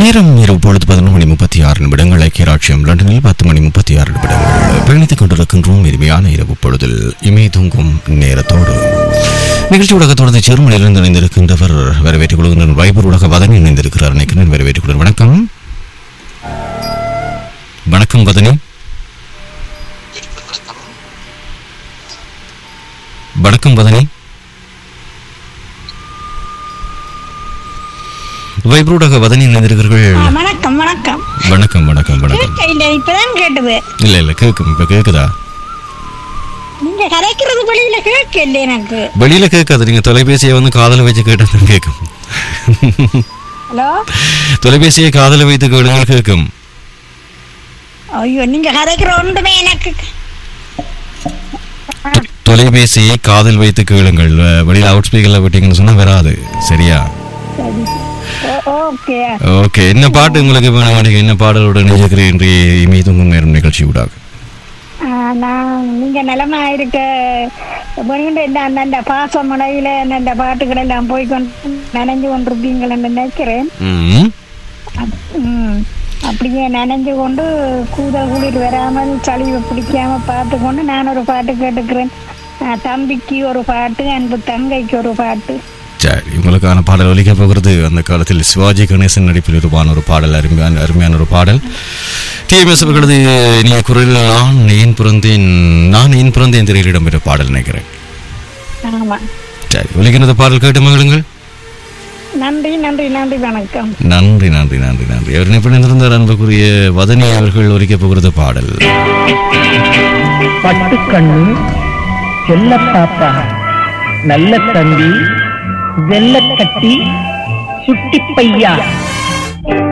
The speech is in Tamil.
நேரம் இரவு பொழுது பதினொன்று மணி முப்பத்தி ஆறு நிமிடங்கள் ஐக்கிய ராட்சியம் லண்டனில் பத்து மணி முப்பத்தி ஆறு நிமிடங்கள் பயணித்துக் கொண்டிருக்கின்றோம் இனிமையான இரவு பொழுதில் இமை தூங்கும் நேரத்தோடு நிகழ்ச்சி ஊடக தொடர்ந்து ஜெர்மனியிலிருந்து இணைந்திருக்கின்றவர் வரவேற்றுக் கொள்கின்ற வைபர் ஊடக வதனி இணைந்திருக்கிறார் நினைக்கிறேன் வரவேற்றுக் கொள்கிறேன் வணக்கம் வணக்கம் வதனி வணக்கம் வதனி வைபர் ஊடக வதனி இணைந்திருக்கிறீர்கள் ஆ, வணக்கம் வணக்கம் வணக்கம் வணக்கம் வணக்கம் கேட்க இல்லை இப்பதான் கேட்டது இல்ல இல்ல கேக்கும் இப்ப கேக்குதா நீங்க கரைக்கிறது வெளியில கேட்க இல்லை எனக்கு வெளியில கேட்காது நீங்க தொலைபேசியை வந்து காதல வச்சு கேட்டா கேட்கும் ஹலோ தொலைபேசியை காதல வைத்து கேளுங்க கேட்கும் ஐயோ நீங்க கரைக்கிற ஒன்றுமே எனக்கு தொலைபேசியை காதல் வைத்து கேளுங்கள் வ- வெளியில அவுட் ஸ்பீக்கர்ல விட்டீங்கன்னு சொன்னா வராது சரியா சரி ஓ- ஓகே ஓகே என்ன பாட்டு உங்களுக்கு வேணும் வேணும்? என்ன பாடலோட நினைக்கிறேன் இன்றைய இமை தூங்கும் நேரம் நிகழ்ச்சி ஊடாக ஆ, நான் நீங்க நிலமா இருக்க வேணுண்ட இந்த அந்தந்த பாச முனையில அந்த பாட்டுகள் எல்லாம் போய் கொண்டு நனைஞ்சு கொண்டிருப்பீங்கன்னு நினைக்கிறேன் ம். ம். அப்படியே நனைஞ்சு கொண்டு கூதல் குளிர் வராமல் சளி பிடிக்காம பார்த்து கொண்டு நான் ஒரு பாட்டு கேட்டுக்கிறேன் ஆ, தம்பிக்கு ஒரு பாட்டு அன்பு தங்கைக்கு ஒரு பாட்டு சரி உங்களுக்கான பாடல் ஒலிக்க போகிறது அந்த காலத்தில் சிவாஜி கணேசன் நடிப்பில் உருவான ஒரு பாடல் அருமையான அருமையான ஒரு பாடல் டிஎம்எஸ் அவர்களது இனிய குரலில் நான் ஏன் பிறந்தேன் நான் ஏன் பிறந்தேன் திரையில் இடம்பெற்ற பாடல் நினைக்கிறேன் ஆமா சரி ஒலிக்கிறது பாடல் கேட்டு மகிழுங்கள் நன்றி நன்றி நன்றி வணக்கம் நன்றி நன்றி நன்றி நன்றி அவர் நினைப்பிருந்தார் அன்புக்குரிய வதனி அவர்கள் ஒலிக்க போகிறது பாடல் பட்டுக்கண்ணு செல்ல பாப்பா நல்ல தம்பி வெள்ளக்கட்டி சுட்டி பையா